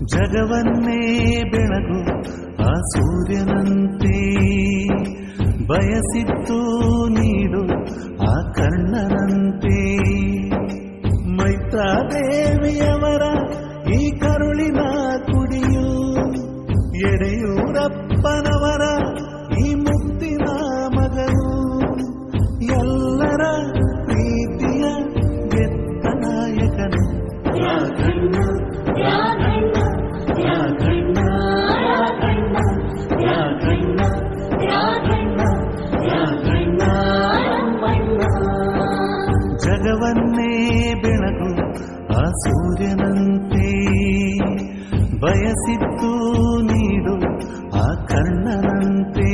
ಜಗವನ್ನೇ ಬೆಳಗು ಆ ಸೂರ್ಯನಂತೆ ಬಯಸಿದ್ದು ನೀಡು ಆ ಕರ್ಣನಂತೆ ಮೈತ್ರಾದೇವಿಯವರ ಈ ಕರುಳಿನ ಕುಡಿಯು ಎಡೆಯೂರಪ್ಪನವರ ಈ ಮುತ್ತಿನ ಮಗನು ಎಲ್ಲರ ಪ್ರೀತಿಯ ಗೆತ್ತ ನಾಯಕನು ರಾಘಣ್ಣ ರಾಘಣ್ಣ ರಾಘಣ್ಣ ರಾಘಣ್ಣ ರಾಘಣ್ಣ ರಾಘಣ್ಣ ಜಗವನ್ನೇ ಬೆಳಗು ಆ ಸೂರ್ಯನಂತೆ ಬಯಸಿದ್ದು ನೀಡು ಆ ಕರ್ಣನಂತೆ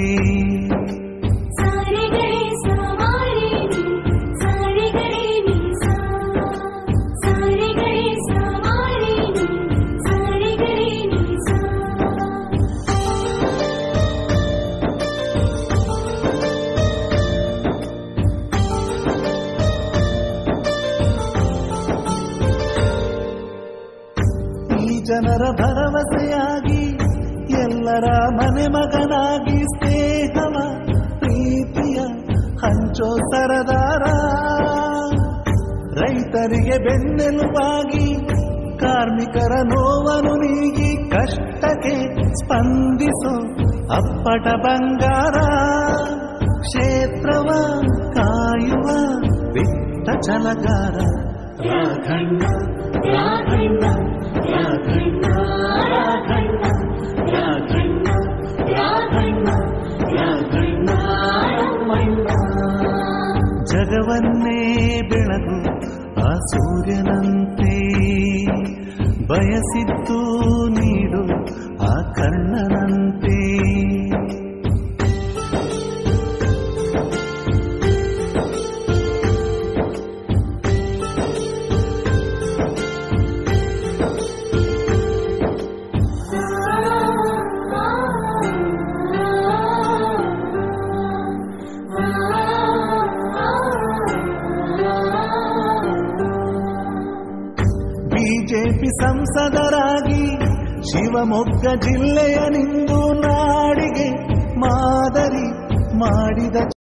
ಸಾರಿಗರೆ ಸವಾರಿನಿ ಸಾರಿಗರೆ ನಿಸಾ ಸಾರಿಗರೆ ಸವಾರಿನಿ ಸಾರಿಗರೆ ನಿಸಾ ಈ ಜನರ ಭರವಸೆಯಾಗಿ ಎಲ್ಲರ ಮನೆ ಮಗನಾಗಿ ಸ್ನೇಹವ ಪ್ರೀತಿಯ ಹಂಚೋ ಸರದಾರ ರೈತರಿಗೆ ಬೆನ್ನೆಲುಬಾಗಿ ಕಾರ್ಮಿಕರ ನೋವನ್ನು ನೀಗಿ ಕಷ್ಟಕ್ಕೆ ಸ್ಪಂದಿಸೋ ಅಪ್ಪಟ ಬಂಗಾರ ಕ್ಷೇತ್ರವ ಕಾಯುವ ಬಿಟ್ಟ ಛಲಗಾರ ರಾಘಣ್ಣ ರಾಘಣ್ಣ ರಾಘಣ್ಣ ರಾಘಣ್ಣ ರಾಘಣ್ಣ ರಾಘಣ್ಣ ರಾಘಣ್ಣ ಜಗವನ್ನೇ ಬೆಳಗು ಆ ಸೂರ್ಯನಂತೆ ಬಯಸಿದ್ದು ನೀಡು ಆ ಕರ್ಣನಂತೆ ಬಿಜೆಪಿ ಸಂಸದರಾಗಿ ಶಿವಮೊಗ್ಗ ಜಿಲ್ಲೆಯ ನಿಂದು ನಾಡಿಗೆ ಮಾದರಿ ಮಾಡಿದ